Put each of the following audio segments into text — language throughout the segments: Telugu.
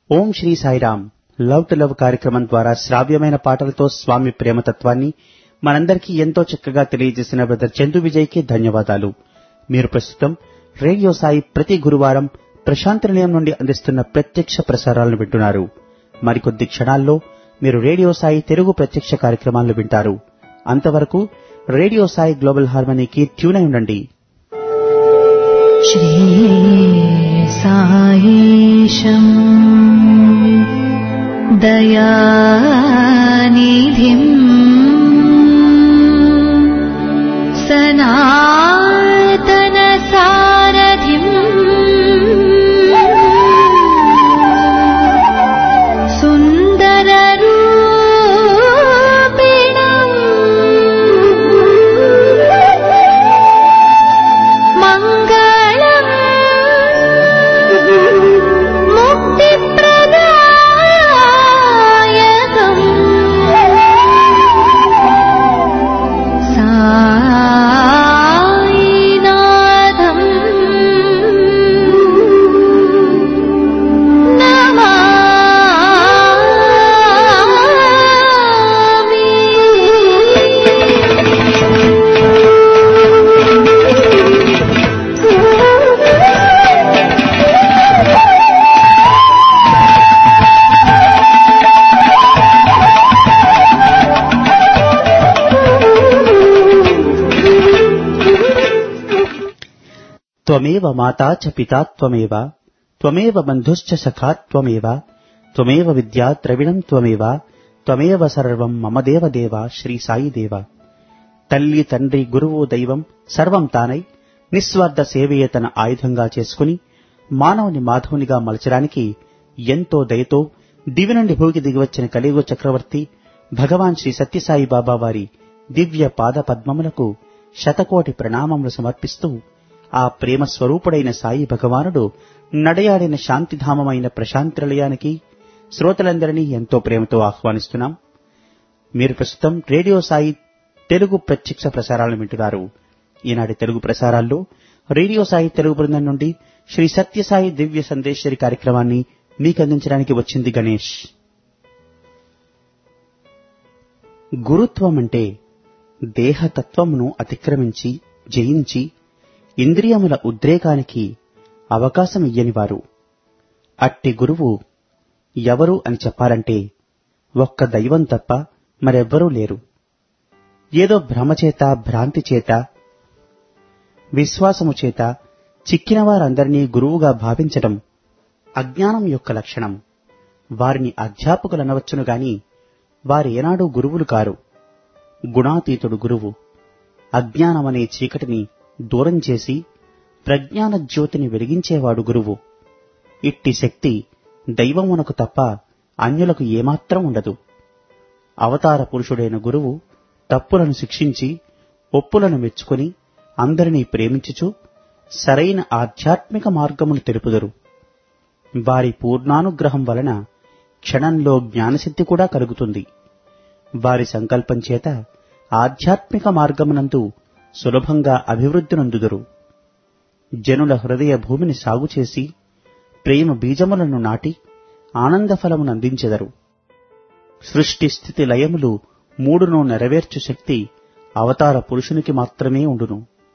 Om Sri Sairam love to love కార్యక్రమం ద్వారా శ్రావ్యమైన పాటలతో స్వామి ప్రేమతత్వాన్ని మనందరికీ ఎంతో చక్కగా తెలియజేసిన బ్రదర్ చందు విజయ్కి ధన్యవాదాలు మీరు ప్రస్తుతం రేడియో సాయి ప్రతి గురువారం ప్రశాంతి నిలయం నుండి అందిస్తున్న ప్రత్యక్ష ప్రసారాలను వింటున్నారు మరికొద్ది క్షణాల్లో మీరు రేడియో సాయి తెలుగు ప్రత్యక్ష కార్యక్రమాలను వింటారు అంతవరకు రేడియో సాయి గ్లోబల్ హార్మనీకి ట్యూన్ అయి ఉండండి श्रीसायीशम् दयानिधिम् सनातनसारथिम् सुन्दररूपिणम् मङ्गलम् मुक्तिप्रदायकम् सायिनाथम् త్వమేవ మాతా చ పితా త్వమేవ త్వమేవ బంధుశ్చ సఖా త్వమేవ త్వమేవ విద్యా ద్రవిణం త్వమేవ త్వమేవ సర్వం మమ దేవ దేవ శ్రీ సాయి దేవ తల్లి తండ్రి గురువు దైవం సర్వం తానై నిస్వార్థ సేవయే తన ఆయుధంగా చేసుకుని మానవుని మాధవునిగా మలచడానికి ఎంతో దయతో దివి నుండి భూకి దిగివచ్చిన కలియుగ చక్రవర్తి భగవాన్ శ్రీ సత్యసాయి బాబా వారి దివ్య పాద పద్మములకు శతకోటి ప్రణామములు సమర్పిస్తూ ఆ ప్రేమ స్వరూపుడైన సాయి భగవానుడు నడయాడిన శాంతిధామమైన ప్రశాంతిలయానికి శ్రోతలందరినీ ఎంతో ప్రేమతో ఆహ్వానిస్తున్నాం మీరు ప్రస్తుతం రేడియో సాయి తెలుగు ప్రత్యక్ష ప్రసారాలను వింటున్నారు ఈనాటి తెలుగు ప్రసారాల్లో రేడియో సాయి తెలుగు బృందం నుండి శ్రీ సత్యసాయి దివ్య సందేశ్వరి కార్యక్రమాన్ని మీకు అందించడానికి వచ్చింది గణేష్ గురుత్వం అంటే దేహతత్వమును అతిక్రమించి జయించి ఇంద్రియముల ఉద్రేకానికి అవకాశం ఇయ్యనివారు అట్టి గురువు ఎవరు అని చెప్పాలంటే ఒక్క దైవం తప్ప మరెవ్వరూ లేరు ఏదో భ్రమచేత భ్రాంతి చేత విశ్వాసము చేత చిక్కిన వారందరినీ గురువుగా భావించటం అజ్ఞానం యొక్క లక్షణం వారిని అధ్యాపకులనవచ్చును గాని వారేనాడూ గురువులు కారు గుణాతీతుడు గురువు అజ్ఞానమనే చీకటిని దూరం చేసి ప్రజ్ఞాన జ్యోతిని వెలిగించేవాడు గురువు ఇట్టి శక్తి దైవమునకు తప్ప అన్యులకు ఏమాత్రం ఉండదు అవతార పురుషుడైన గురువు తప్పులను శిక్షించి ఒప్పులను మెచ్చుకొని అందరినీ ప్రేమించుచు సరైన ఆధ్యాత్మిక మార్గమును తెలుపుదరు వారి పూర్ణానుగ్రహం వలన క్షణంలో జ్ఞానసిద్ధి కూడా కలుగుతుంది వారి సంకల్పం చేత ఆధ్యాత్మిక మార్గమునందు సులభంగా అభివృద్ధి నొందుదురు జనుల హృదయ భూమిని సాగు చేసి ప్రేమ బీజములను నాటి ఆనంద ఫలమును అందించెదరు సృష్టి స్థితి లయములు మూడును నెరవేర్చు శక్తి అవతార పురుషునికి మాత్రమే ఉండును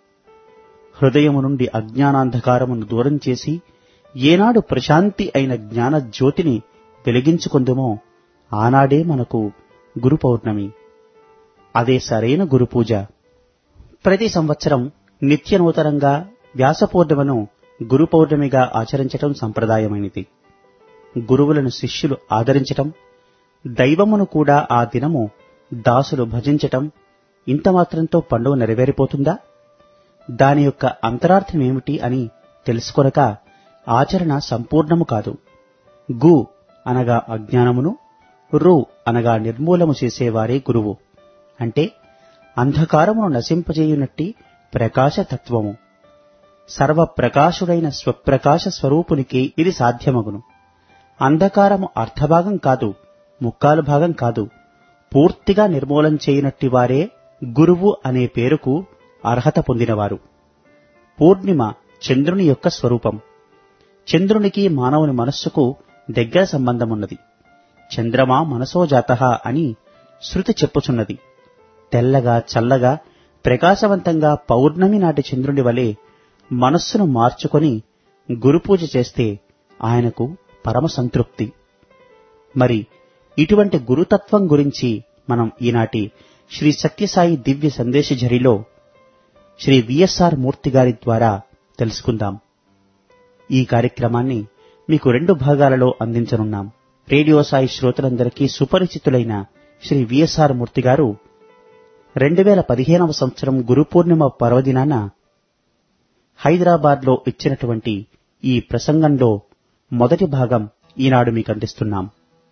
హృదయము నుండి అజ్ఞానాంధకారమును దూరం చేసి ఏనాడు ప్రశాంతి అయిన జ్ఞాన జ్యోతిని వెలిగించుకుందుమో ఆనాడే మనకు గురు పౌర్ణమి అదే సరైన గురు పూజ ప్రతి సంవత్సరం నిత్య నూతనంగా వ్యాస పౌర్ణమను గురు పౌర్ణమిగా ఆచరించటం సంప్రదాయమైనది గురువులను శిష్యులు ఆదరించటం దైవమును కూడా ఆ దినము దాసులు భజించటం ఇంత మాత్రంతో పండుగ నెరవేరిపోతుందా దాని యొక్క అంతరార్థమేమిటి అని తెలుసుకొనక ఆచరణ సంపూర్ణము కాదు గు అనగా అజ్ఞానమును రు అనగా నిర్మూలము చేసేవారే గురువు అంటే అంధకారమును నశింపజేయునట్టి ప్రకాశతత్వము సర్వప్రకాశుడైన స్వప్రకాశ స్వరూపునికి ఇది సాధ్యమగును అంధకారము అర్ధభాగం కాదు ముక్కాలు భాగం కాదు పూర్తిగా నిర్మూలం చేయనట్టి వారే గురువు అనే పేరుకు అర్హత పొందినవారు పూర్ణిమ చంద్రుని యొక్క స్వరూపం చంద్రునికి మానవుని మనస్సుకు దగ్గర సంబంధమున్నది చంద్రమా మనసోజాత అని శృతి చెప్పుచున్నది తెల్లగా చల్లగా ప్రకాశవంతంగా పౌర్ణమి నాటి చంద్రుని వలె మనస్సును మార్చుకొని గురుపూజ చేస్తే ఆయనకు పరమ సంతృప్తి మరి ఇటువంటి గురుతత్వం గురించి మనం ఈనాటి శ్రీ సత్యసాయి దివ్య సందేశ జరిలో శ్రీ విఎస్ఆర్ మూర్తి గారి ద్వారా తెలుసుకుందాం ఈ కార్యక్రమాన్ని మీకు రెండు భాగాలలో అందించనున్నాం రేడియో సాయి శ్రోతలందరికీ సుపరిచితులైన శ్రీ విఎస్ఆర్ మూర్తి గారు రెండు వేల పదిహేనవ సంవత్సరం గురు పూర్ణిమ పర్వదినాన హైదరాబాద్లో ఇచ్చినటువంటి ఈ ప్రసంగంలో మొదటి భాగం ఈనాడు మీకు అందిస్తున్నాం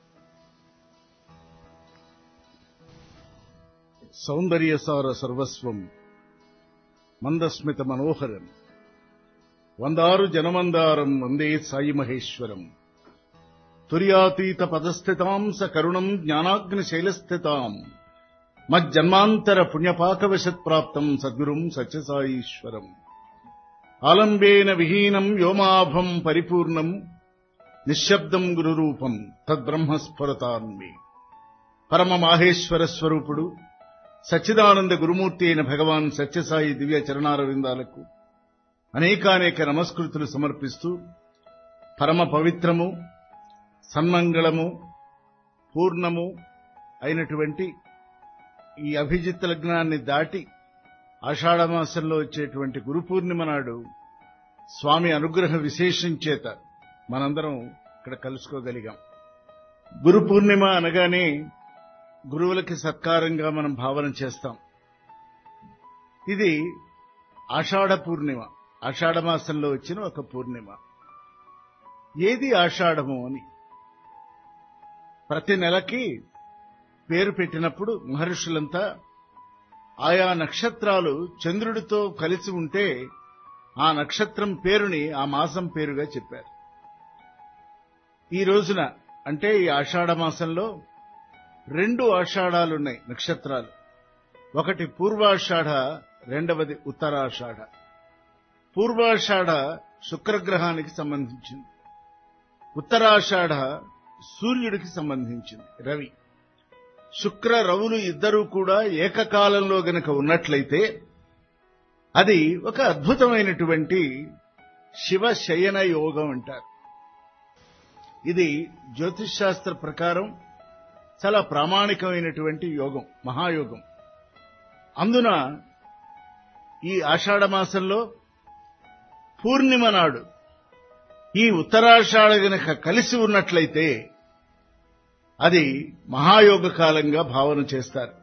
సౌందర్యసార సర్వస్వం మందస్మిత మనోహరం వందారు జనమందారం వందే సాయి మహేశ్వరం తుర్యాతీత పదస్థితాం స కరుణం జ్ఞానాగ్ని శైలస్థితాం మజ్జన్మాంతర పుణ్యపాకవశత్ప్రాప్తం సద్గురుం సత్యసాయీశ్వరం ఆలంబేన విహీనం వ్యోమాభం పరిపూర్ణం నిశ్శబ్దం గురురూపం తద్బ్రహ్మస్ఫురతాన్మి పరమ మాహేశ్వర స్వరూపుడు సచ్చిదానంద గురుమూర్తి అయిన భగవాన్ సత్యసాయి దివ్య చరణారవిందాలకు అనేకానేక నమస్కృతులు సమర్పిస్తూ పరమ పవిత్రము సన్మంగళము పూర్ణము అయినటువంటి ఈ అభిజిత్ లగ్నాన్ని దాటి ఆషాఢమాసంలో వచ్చేటువంటి గురు పూర్ణిమ నాడు స్వామి అనుగ్రహ విశేషం చేత మనందరం ఇక్కడ కలుసుకోగలిగాం గురు పూర్ణిమ అనగానే గురువులకి సత్కారంగా మనం భావన చేస్తాం ఇది ఆషాఢ పూర్ణిమ ఆషాఢ మాసంలో వచ్చిన ఒక పూర్ణిమ ఏది ఆషాఢము అని ప్రతి నెలకి పేరు పెట్టినప్పుడు మహర్షులంతా ఆయా నక్షత్రాలు చంద్రుడితో కలిసి ఉంటే ఆ నక్షత్రం పేరుని ఆ మాసం పేరుగా చెప్పారు ఈ రోజున అంటే ఈ ఆషాఢ మాసంలో రెండు ఆషాఢాలున్నాయి నక్షత్రాలు ఒకటి పూర్వాషాఢ రెండవది ఉత్తరాషాఢ పూర్వాషాఢ శుక్రగ్రహానికి సంబంధించింది ఉత్తరాషాఢ సూర్యుడికి సంబంధించింది రవి శుక్ర రవులు ఇద్దరూ కూడా ఏకకాలంలో గనక ఉన్నట్లయితే అది ఒక అద్భుతమైనటువంటి శివ శయన యోగం అంటారు ఇది జ్యోతిష్ శాస్త్ర ప్రకారం చాలా ప్రామాణికమైనటువంటి యోగం మహాయోగం అందున ఈ ఆషాఢ మాసంలో పూర్ణిమ నాడు ఈ ఉత్తరాషాఢ గనక కలిసి ఉన్నట్లయితే అది మహాయోగ కాలంగా భావన చేస్తారు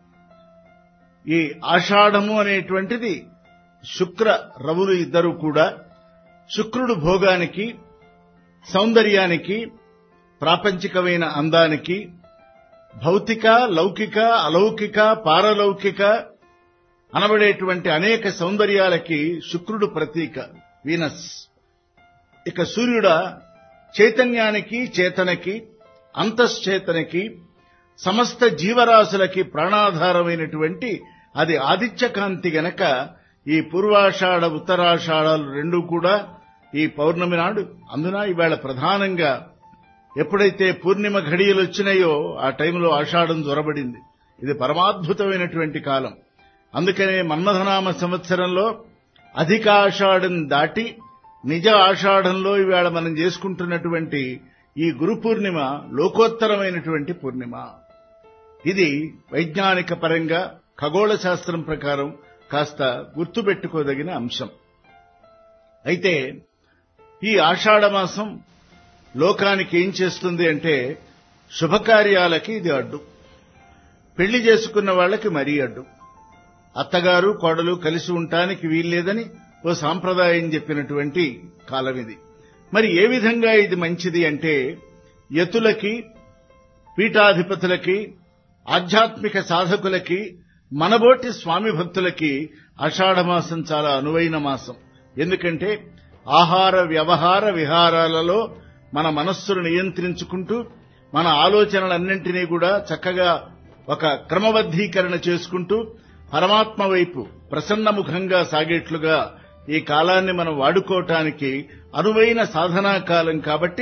ఈ ఆషాఢము అనేటువంటిది శుక్ర రవులు ఇద్దరు కూడా శుక్రుడు భోగానికి సౌందర్యానికి ప్రాపంచికమైన అందానికి భౌతిక లౌకిక అలౌకిక పారలౌకిక అనబడేటువంటి అనేక సౌందర్యాలకి శుక్రుడు ప్రతీక వీనస్ ఇక సూర్యుడ చైతన్యానికి చేతనకి అంతశ్చేతనకి సమస్త జీవరాశులకి ప్రాణాధారమైనటువంటి అది ఆదిత్య కాంతి గనక ఈ పూర్వాషాఢ ఉత్తరాషాఢాలు రెండూ కూడా ఈ పౌర్ణమి నాడు అందున ఇవాళ ప్రధానంగా ఎప్పుడైతే పూర్ణిమ ఘడియలు వచ్చినాయో ఆ టైంలో ఆషాఢం జ్వరబడింది ఇది పరమాద్భుతమైనటువంటి కాలం అందుకనే మన్మథనామ సంవత్సరంలో అధిక ఆషాఢం దాటి నిజ ఆషాఢంలో ఇవాళ మనం చేసుకుంటున్నటువంటి ఈ గురు పూర్ణిమ లోకోత్తరమైనటువంటి పూర్ణిమ ఇది వైజ్ఞానిక పరంగా ఖగోళ శాస్త్రం ప్రకారం కాస్త గుర్తుపెట్టుకోదగిన అంశం అయితే ఈ ఆషాఢ మాసం లోకానికి ఏం చేస్తుంది అంటే శుభకార్యాలకి ఇది అడ్డు పెళ్లి చేసుకున్న వాళ్ళకి మరీ అడ్డు అత్తగారు కోడలు కలిసి ఉండటానికి వీల్లేదని ఓ సాంప్రదాయం చెప్పినటువంటి కాలం ఇది మరి ఏ విధంగా ఇది మంచిది అంటే యతులకి పీఠాధిపతులకి ఆధ్యాత్మిక సాధకులకి మనబోటి స్వామి భక్తులకి ఆషాఢమాసం చాలా అనువైన మాసం ఎందుకంటే ఆహార వ్యవహార విహారాలలో మన మనస్సును నియంత్రించుకుంటూ మన ఆలోచనలన్నింటినీ కూడా చక్కగా ఒక క్రమబద్ధీకరణ చేసుకుంటూ పరమాత్మ వైపు ప్రసన్నముఖంగా సాగేట్లుగా ఈ కాలాన్ని మనం వాడుకోవటానికి అనువైన సాధనా కాలం కాబట్టి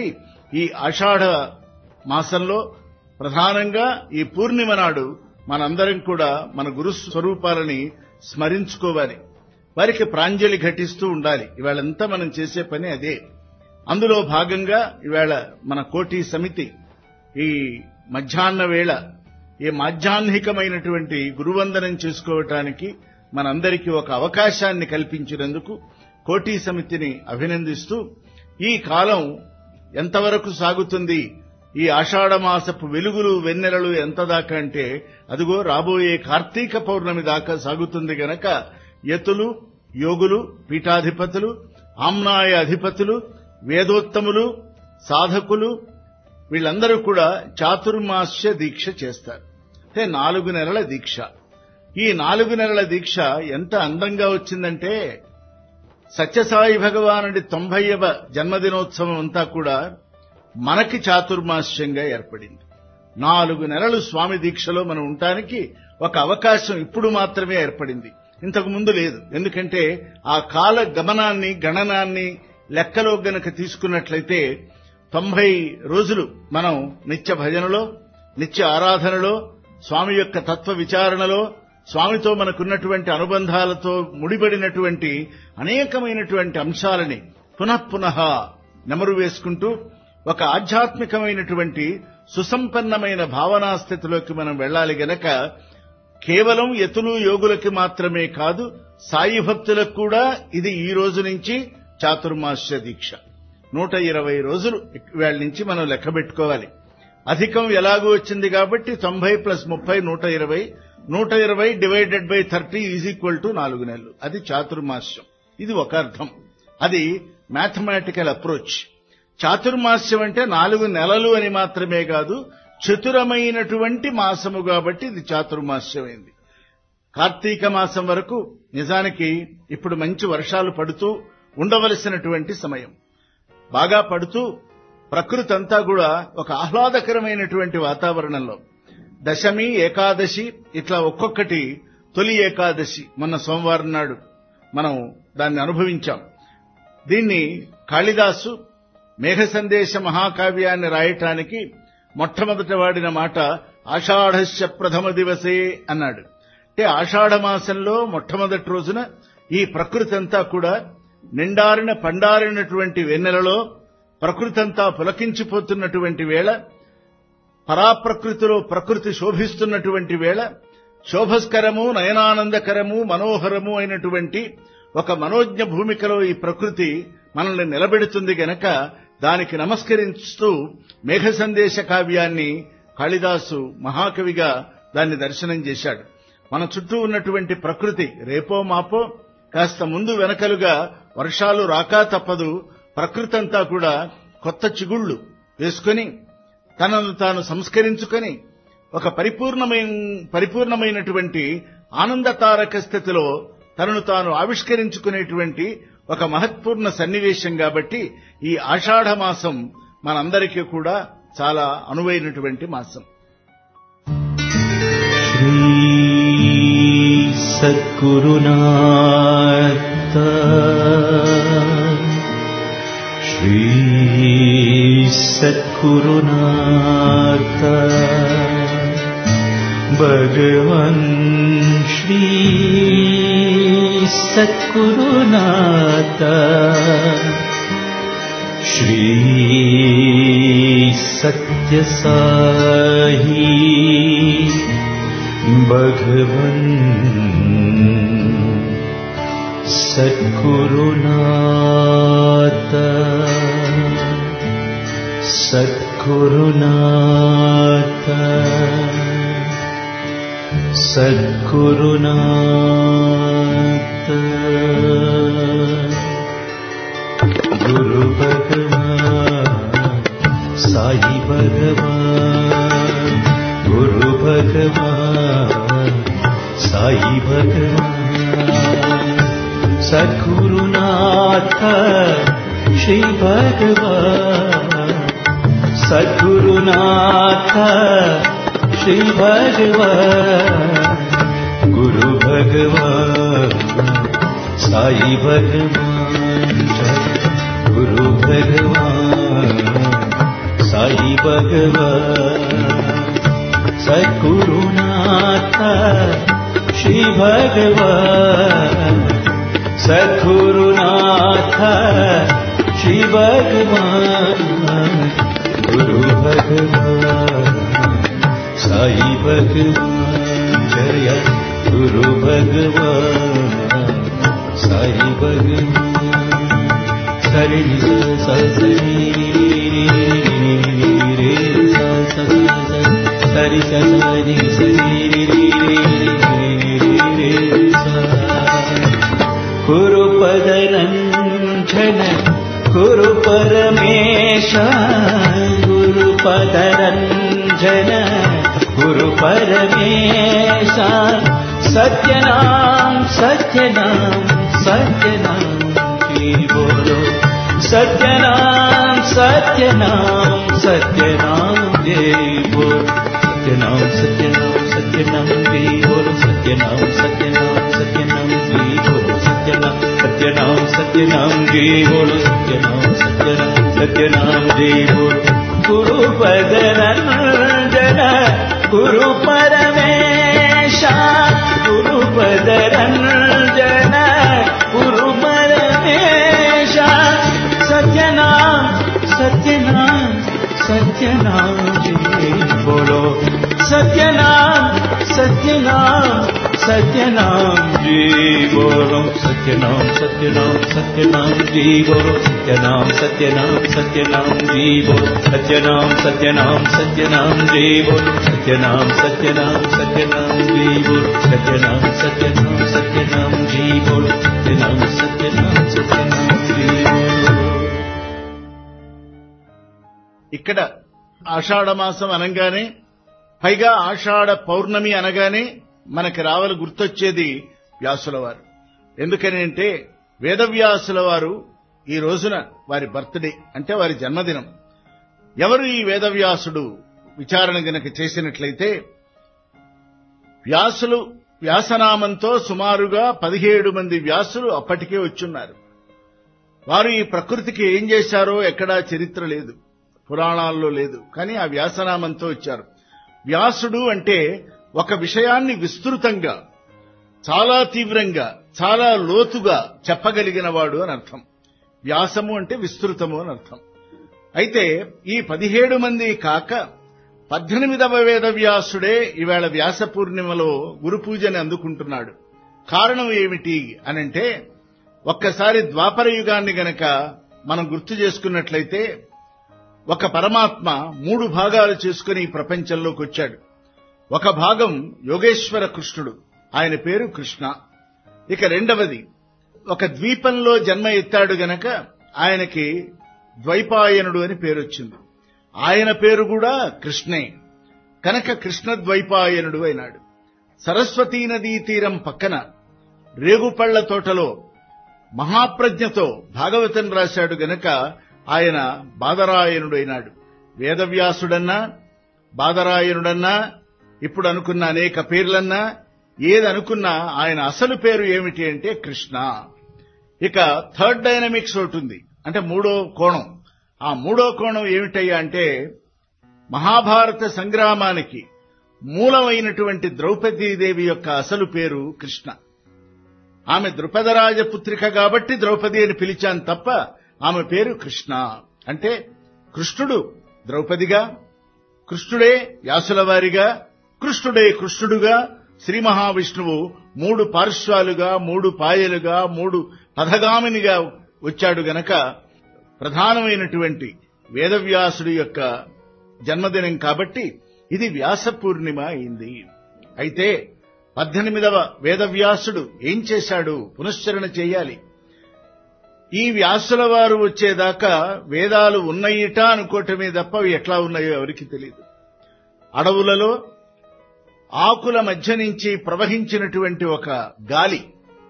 ఈ ఆషాఢ మాసంలో ప్రధానంగా ఈ పూర్ణిమ నాడు మనందరం కూడా మన గురు స్వరూపాలని స్మరించుకోవాలి వారికి ప్రాంజలి ఘటిస్తూ ఉండాలి ఇవాళంతా మనం చేసే పని అదే అందులో భాగంగా ఇవాళ మన కోటి సమితి ఈ మధ్యాహ్న వేళ ఈ మాధ్యాహ్నికమైనటువంటి గురువందనం చేసుకోవటానికి మనందరికీ ఒక అవకాశాన్ని కల్పించినందుకు కోటి సమితిని అభినందిస్తూ ఈ కాలం ఎంతవరకు సాగుతుంది ఈ ఆషాఢమాసపు వెలుగులు వెన్నెలలు ఎంత దాకా అంటే అదిగో రాబోయే కార్తీక పౌర్ణమి దాకా సాగుతుంది గనక యతులు యోగులు పీఠాధిపతులు ఆమ్నాయ అధిపతులు వేదోత్తములు సాధకులు వీళ్ళందరూ కూడా చాతుర్మాస్య దీక్ష చేస్తారు అంటే నాలుగు నెలల దీక్ష ఈ నాలుగు నెలల దీక్ష ఎంత అందంగా వచ్చిందంటే సత్యసాయి భగవానుడి తొంభైవ జన్మదినోత్సవం అంతా కూడా మనకి చాతుర్మాస్యంగా ఏర్పడింది నాలుగు నెలలు స్వామి దీక్షలో మనం ఉండటానికి ఒక అవకాశం ఇప్పుడు మాత్రమే ఏర్పడింది ఇంతకు ముందు లేదు ఎందుకంటే ఆ కాల గమనాన్ని గణనాన్ని లెక్కలో గనక తీసుకున్నట్లయితే తొంభై రోజులు మనం నిత్య భజనలో నిత్య ఆరాధనలో స్వామి యొక్క తత్వ విచారణలో స్వామితో మనకున్నటువంటి అనుబంధాలతో ముడిపడినటువంటి అనేకమైనటువంటి అంశాలని పునఃపునః నెమరు వేసుకుంటూ ఒక ఆధ్యాత్మికమైనటువంటి సుసంపన్నమైన భావనా స్థితిలోకి మనం వెళ్ళాలి గనక కేవలం యతులు యోగులకి మాత్రమే కాదు సాయి భక్తులకు కూడా ఇది ఈ రోజు నుంచి చాతుర్మాస్య దీక్ష నూట ఇరవై రోజులు వేళ నుంచి మనం లెక్క పెట్టుకోవాలి అధికం ఎలాగూ వచ్చింది కాబట్టి తొంభై ప్లస్ ముప్పై నూట ఇరవై నూట ఇరవై divided by thirty is equal to నాలుగు నెలలు అది చాతుర్మాస్యం ఇది ఒక అర్థం అది మ్యాథమెటికల్ అప్రోచ్ చాతుర్మాస్యం అంటే నాలుగు నెలలు అని మాత్రమే కాదు చతురమైనటువంటి మాసము కాబట్టి ఇది చాతుర్మాస్యమైంది కార్తీక మాసం వరకు నిజానికి ఇప్పుడు మంచి వర్షాలు పడుతూ ఉండవలసినటువంటి సమయం బాగా పడుతూ ప్రకృతి అంతా కూడా ఒక ఆహ్లాదకరమైనటువంటి వాతావరణంలో దశమి ఏకాదశి ఇట్లా ఒక్కొక్కటి తొలి ఏకాదశి మొన్న సోమవారం నాడు మనం దాన్ని అనుభవించాం దీన్ని కాళిదాసు మేఘ సందేశ మహాకావ్యాన్ని రాయటానికి మొట్టమొదట వాడిన మాట ఆషాఢస్య ప్రథమ దివసే అన్నాడు అంటే ఆషాఢ మాసంలో మొట్టమొదటి రోజున ఈ ప్రకృతి అంతా కూడా నిండారిన పండారినటువంటి వెన్నెలలో ప్రకృతి అంతా పులకించిపోతున్నటువంటి వేళ పరాప్రకృతిలో ప్రకృతి శోభిస్తున్నటువంటి వేళ శోభస్కరము నయనానందకరము మనోహరము అయినటువంటి ఒక మనోజ్ఞ భూమికలో ఈ ప్రకృతి మనల్ని నిలబెడుతుంది గనక దానికి నమస్కరిస్తూ మేఘ సందేశ కావ్యాన్ని కాళిదాసు మహాకవిగా దాన్ని దర్శనం చేశాడు మన చుట్టూ ఉన్నటువంటి ప్రకృతి రేపో మాపో కాస్త ముందు వెనకలుగా వర్షాలు రాకా తప్పదు ప్రకృతి అంతా కూడా కొత్త చిగుళ్లు వేసుకొని తనను తాను సంస్కరించుకొని ఒక పరిపూర్ణమైన పరిపూర్ణమైనటువంటి ఆనందతారక స్థితిలో తనను తాను ఆవిష్కరించుకునేటువంటి ఒక మహత్పూర్ణ సన్నివేశం కాబట్టి ఈ ఆషాఢ మాసం మనందరికీ కూడా చాలా అనువైనటువంటి మాసం श्री सद्गुरुनाथ श्री सद्गुरुनाथ भगवन् श्री सद्गुरुनाथ श्री सत्यसाही भगवन् सद्गुरुनाथ सद्गुरुनाथ सद्गुरुनाथ गुरु भगवान् साई भगवान् गुरु भगवान् साई भगवान् सद्गुरुनाथ श्री भगवान् सद्गुरुनाथ श्री भगवान् गुरु भगवान् साई भगवान् गुरु भगवान् भगवान् सद्गुरुनाथ श्री भगवान् सद्गुरुनाथ श्री भगवान् गुरु भगवान् साई भगवान् जय गुरु भगवान् साई भगवान् सरि स सरि रे सा सा सा सरि स सरि सरि रे सा गुरुपदरञ्जन गुरु परमेश गुरु पदरञ्जन गुरु परमेश सत्यनाम सत्यनाम सत्यनाम की बोलो सत्यनाम सत्यनाम सत्यनाम जय बोलो सत्यनाम सत्यनाम सत्यनाम जय बोलो सत्यनाम सत्यनाम सत्यनाम जय बोलो सत्यनाम सत्यनाम सत्यनाम जय बोलो सत्यनाम सत्यनाम सत्यनाम जय बोलो गुरु पदरंजन गुरु परमेश गुरु पदरंजन गुरु परमेश सत्यनाम सत्यनाम सत्यनाम जय बोलो सत्यनाम सत्यनाम सत्यनाम जी बोलो सत्यनाम सत्यनाम सत्यनाम जी बोलो सत्यनाम सत्यनाम सत्यनाम जी बोलो सत्यनाम सत्यनाम सत्यनाम जी बोलो सत्यनाम सत्यनाम सत्यनाम जी बोलो सत्यनाम सत्यनाम सत्यनाम जी बोलो सत्यनाम सत्यनाम सत्यनाम जी बोलो ఇక్కడ ఆషాఢ మాసం అనగానే పైగా ఆషాఢ పౌర్ణమి అనగానే మనకి రావలి గుర్తొచ్చేది వ్యాసుల వారు ఎందుకని అంటే వేదవ్యాసుల వారు ఈ రోజున వారి బర్త్డే అంటే వారి జన్మదినం ఎవరు ఈ వేదవ్యాసుడు విచారణ గనక చేసినట్లయితే వ్యాసులు వ్యాసనామంతో సుమారుగా పదిహేడు మంది వ్యాసులు అప్పటికే వచ్చున్నారు వారు ఈ ప్రకృతికి ఏం చేశారో ఎక్కడా చరిత్ర లేదు పురాణాల్లో లేదు కానీ ఆ వ్యాసనామంతో వచ్చారు వ్యాసుడు అంటే ఒక విషయాన్ని విస్తృతంగా చాలా తీవ్రంగా చాలా లోతుగా చెప్పగలిగిన వాడు అని అర్థం వ్యాసము అంటే విస్తృతము అని అర్థం అయితే ఈ పదిహేడు మంది కాక పద్దెనిమిదవ వేద వ్యాసుడే ఈవేళ వ్యాస పూర్ణిమలో గురు పూజని అందుకుంటున్నాడు కారణం ఏమిటి అనంటే ఒక్కసారి ద్వాపర యుగాన్ని గనక మనం గుర్తు చేసుకున్నట్లయితే ఒక పరమాత్మ మూడు భాగాలు చేసుకుని ఈ ప్రపంచంలోకి వచ్చాడు ఒక భాగం యోగేశ్వర కృష్ణుడు ఆయన పేరు కృష్ణ ఇక రెండవది ఒక ద్వీపంలో జన్మ ఎత్తాడు గనక ఆయనకి ద్వైపాయనుడు అని పేరు వచ్చింది ఆయన పేరు కూడా కృష్ణే కనుక కృష్ణ ద్వైపాయనుడు అయినాడు సరస్వతీ నదీ తీరం పక్కన రేగుపళ్ల తోటలో మహాప్రజ్ఞతో భాగవతం రాశాడు గనక ఆయన బాదరాయనుడైనాడు వేదవ్యాసుడన్నా బాదరాయనుడన్నా ఇప్పుడు అనుకున్న అనేక పేర్లన్నా ఏదనుకున్నా ఆయన అసలు పేరు ఏమిటి అంటే కృష్ణ ఇక థర్డ్ డైనమిక్స్ ఒకటి ఉంది అంటే మూడో కోణం ఆ మూడో కోణం ఏమిటయ్యా అంటే మహాభారత సంగ్రామానికి మూలమైనటువంటి ద్రౌపదీదేవి యొక్క అసలు పేరు కృష్ణ ఆమె ద్రుపదరాజ పుత్రిక కాబట్టి ద్రౌపది అని పిలిచాను తప్ప ఆమె పేరు కృష్ణ అంటే కృష్ణుడు ద్రౌపదిగా కృష్ణుడే వ్యాసుల వారిగా కృష్ణుడే కృష్ణుడుగా శ్రీ మహావిష్ణువు మూడు పార్శ్వాలుగా మూడు పాయలుగా మూడు పథగామినిగా వచ్చాడు గనక ప్రధానమైనటువంటి వేదవ్యాసుడి యొక్క జన్మదినం కాబట్టి ఇది వ్యాస పూర్ణిమ అయింది అయితే పద్దెనిమిదవ వేదవ్యాసుడు ఏం చేశాడు పునశ్చరణ చేయాలి ఈ వ్యాసుల వారు వచ్చేదాకా వేదాలు ఉన్నయిట అనుకోవటమే తప్ప అవి ఎట్లా ఉన్నాయో ఎవరికి తెలియదు అడవులలో ఆకుల మధ్య నుంచి ప్రవహించినటువంటి ఒక గాలి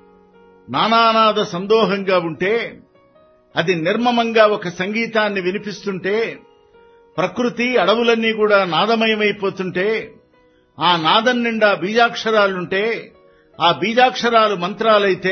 నానానాద సందోహంగా ఉంటే అది నిర్మమంగా ఒక సంగీతాన్ని వినిపిస్తుంటే ప్రకృతి అడవులన్నీ కూడా నాదమయమైపోతుంటే ఆ నాదం నిండా బీజాక్షరాలుంటే ఆ బీజాక్షరాలు మంత్రాలైతే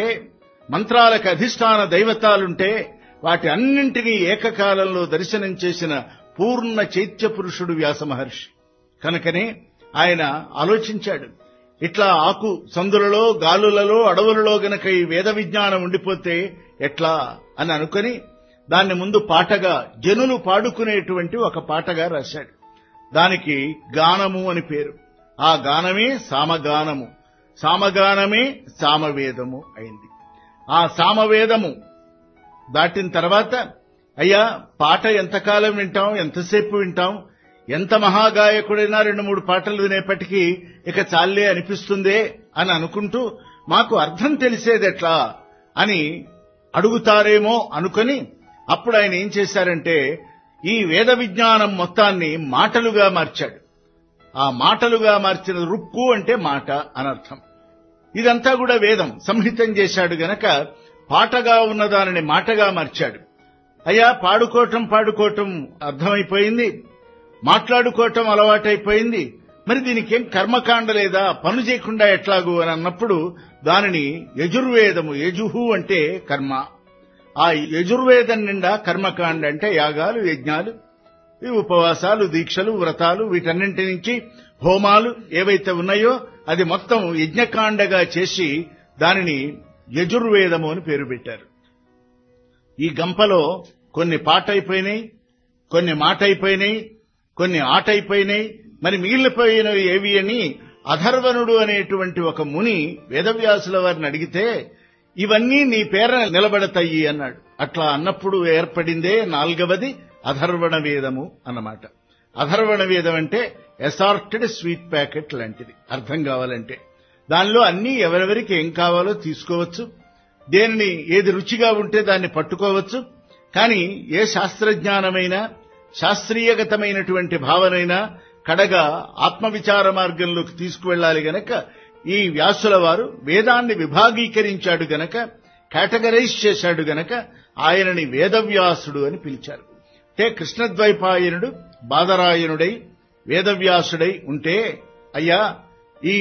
మంత్రాలకు అధిష్టాన దైవతాలుంటే వాటి అన్నింటినీ ఏకకాలంలో దర్శనం చేసిన పూర్ణ చైత్య పురుషుడు వ్యాస మహర్షి కనుకనే ఆయన ఆలోచించాడు ఇట్లా ఆకు సందులలో గాలులలో అడవులలో గనక ఈ వేద విజ్ఞానం ఉండిపోతే ఎట్లా అని అనుకొని దాన్ని ముందు పాటగా జనులు పాడుకునేటువంటి ఒక పాటగా రాశాడు దానికి గానము అని పేరు ఆ గానమే సామగానము సామగానమే సామవేదము అయింది ఆ సామవేదము దాటిన తర్వాత అయ్యా పాట ఎంతకాలం వింటాం ఎంతసేపు వింటాం ఎంత మహాగాయకుడైనా రెండు మూడు పాటలు వినేపటికీ ఇక చాలే అనిపిస్తుందే అని అనుకుంటూ మాకు అర్థం తెలిసేదెట్లా అని అడుగుతారేమో అనుకొని అప్పుడు ఆయన ఏం చేశారంటే ఈ వేద విజ్ఞానం మొత్తాన్ని మాటలుగా మార్చాడు ఆ మాటలుగా మార్చిన రుక్కు అంటే మాట అనర్థం ఇదంతా కూడా వేదం సంహితం చేశాడు గనక పాటగా ఉన్న దానిని మాటగా మార్చాడు అయ్యా పాడుకోవటం పాడుకోవటం అర్థమైపోయింది మాట్లాడుకోవటం అలవాటైపోయింది మరి దీనికి ఏం కర్మకాండ లేదా పను చేయకుండా ఎట్లాగు అని అన్నప్పుడు దానిని యజుర్వేదము యజుహు అంటే కర్మ ఆ యజుర్వేదం నిండా కర్మకాండ అంటే యాగాలు యజ్ఞాలు ఈ ఉపవాసాలు దీక్షలు వ్రతాలు వీటన్నింటి నుంచి హోమాలు ఏవైతే ఉన్నాయో అది మొత్తం యజ్ఞకాండగా చేసి దానిని యజుర్వేదము అని పేరు పెట్టారు ఈ గంపలో కొన్ని పాట అయిపోయినాయి కొన్ని మాట అయిపోయినాయి కొన్ని ఆట అయిపోయినాయి మరి మిగిలిపోయినవి ఏవి అని అధర్వణుడు అనేటువంటి ఒక ముని వేదవ్యాసుల వారిని అడిగితే ఇవన్నీ నీ పేర నిలబడతాయి అన్నాడు అట్లా అన్నప్పుడు ఏర్పడిందే నాల్గవది అధర్వణ వేదము అన్నమాట అధర్వణ వేదం అంటే ఎసార్టెడ్ స్వీట్ ప్యాకెట్ లాంటిది అర్థం కావాలంటే దానిలో అన్ని ఎవరెవరికి ఏం కావాలో తీసుకోవచ్చు దేనిని ఏది రుచిగా ఉంటే దాన్ని పట్టుకోవచ్చు కానీ ఏ శాస్త్రజ్ఞానమైనా శాస్త్రీయగతమైనటువంటి భావనైనా కడగా ఆత్మవిచార మార్గంలోకి తీసుకువెళ్లాలి గనక ఈ వ్యాసుల వారు వేదాన్ని విభాగీకరించాడు గనక కేటగరైజ్ చేశాడు గనక ఆయనని వేదవ్యాసుడు అని పిలిచారు అంటే కృష్ణద్వైపాయనుడు బాదరాయనుడై వేదవ్యాసుడై ఉంటే అయ్యా ఈ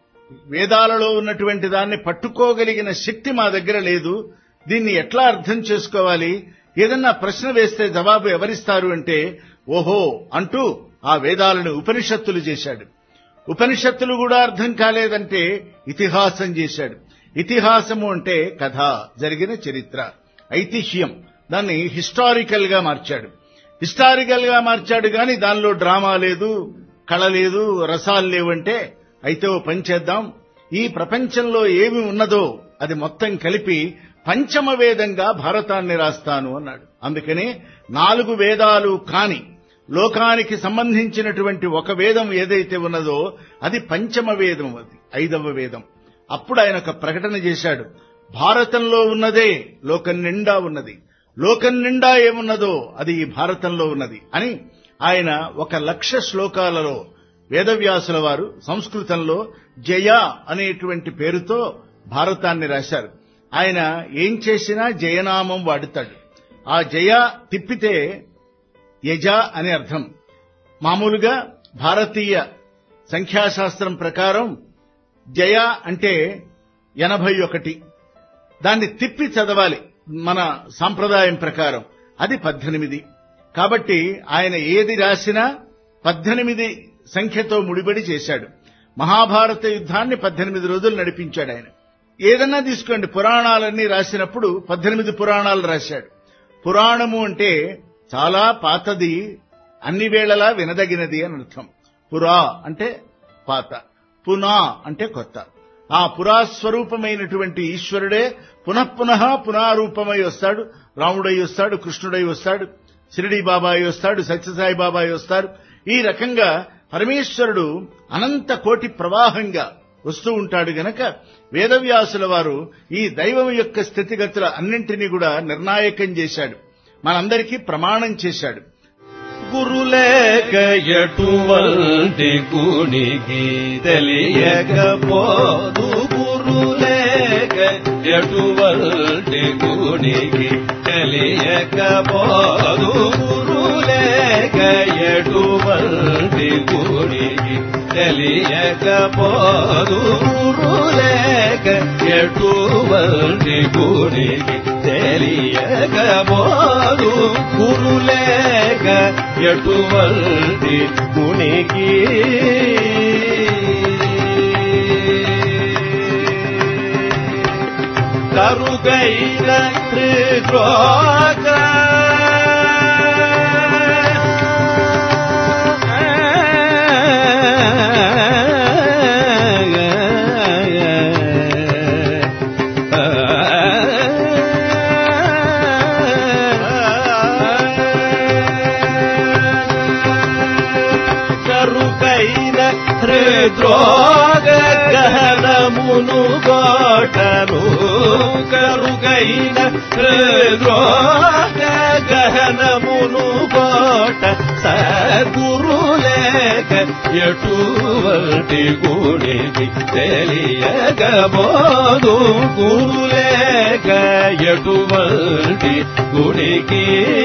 వేదాలలో ఉన్నటువంటి దాన్ని పట్టుకోగలిగిన శక్తి మా దగ్గర లేదు దీన్ని ఎట్లా అర్థం చేసుకోవాలి ఏదన్నా ప్రశ్న వేస్తే జవాబు ఎవరిస్తారు అంటే ఓహో అంటూ ఆ వేదాలను ఉపనిషత్తులు చేశాడు ఉపనిషత్తులు కూడా అర్థం కాలేదంటే ఇతిహాసం చేశాడు ఇతిహాసము అంటే కథ జరిగిన చరిత్ర ఐతిహ్యం దాన్ని హిస్టారికల్ గా మార్చాడు హిస్టారికల్ గా మార్చాడు గాని దానిలో డ్రామా లేదు కళ లేదు రసాలు లేవంటే అయితే ఓ పని చేద్దాం ఈ ప్రపంచంలో ఏమి ఉన్నదో అది మొత్తం కలిపి పంచమ వేదంగా భారతాన్ని రాస్తాను అన్నాడు అందుకనే నాలుగు వేదాలు కాని లోకానికి సంబంధించినటువంటి ఒక వేదం ఏదైతే ఉన్నదో అది పంచమ వేదం అది ఐదవ వేదం అప్పుడు ఆయన ఒక ప్రకటన చేశాడు భారతంలో ఉన్నదే లోకం నిండా ఉన్నది లోకం నిండా ఏమున్నదో అది ఈ భారతంలో ఉన్నది అని ఆయన ఒక లక్ష శ్లోకాలలో వేదవ్యాసుల వారు సంస్కృతంలో జయ అనేటువంటి పేరుతో భారతాన్ని రాశారు ఆయన ఏం చేసినా జయనామం వాడుతాడు ఆ జయ తిప్పితే యజ అని అర్థం మామూలుగా భారతీయ సంఖ్యాశాస్త్రం ప్రకారం జయ అంటే ఎనభై ఒకటి దాన్ని తిప్పి చదవాలి మన సాంప్రదాయం ప్రకారం అది పద్దెనిమిది కాబట్టి ఆయన ఏది రాసినా పద్దెనిమిది సంఖ్యతో ముడిపడి చేశాడు మహాభారత యుద్ధాన్ని పద్దెనిమిది రోజులు నడిపించాడు ఆయన ఏదన్నా తీసుకోండి పురాణాలన్నీ రాసినప్పుడు పద్దెనిమిది పురాణాలు రాశాడు పురాణము అంటే చాలా పాతది అన్ని వేళలా వినదగినది అని అర్థం పురా అంటే పాత పునా అంటే కొత్త ఆ పురాస్వరూపమైనటువంటి ఈశ్వరుడే పునఃపునః పునారూపమై వస్తాడు రాముడై వస్తాడు కృష్ణుడై వస్తాడు షిరిడి బాబాయి వస్తాడు సత్యసాయి బాబాయి వస్తారు ఈ రకంగా పరమేశ్వరుడు అనంత కోటి ప్రవాహంగా వస్తూ ఉంటాడు గనక వేదవ్యాసుల వారు ఈ దైవం యొక్క స్థితిగతుల అన్నింటినీ కూడా నిర్ణాయకం చేశాడు మనందరికీ ప్రమాణం చేశాడు గురులేక ఎటువంటి గుణికి తెలియకపోదు గురులేక ఎటువంటి గుణికి తెలియకపోదు గురులేక ఎటువంటి గుణికి తెలియకపోదు గురులేక ఎటువంటి గుణికి తెలియగబోదు గురులేక ఎటువంటి మునికి కరుగైన హృద్రోగ కరుకైన హృద్రోగ గహనమును గోటను కరుకైన హృద్రోగ గహనమును గోట సగురులేక ఎటువంటి గుణికి తెలియగబోదు గురులేక ఎటువంటి గుణికి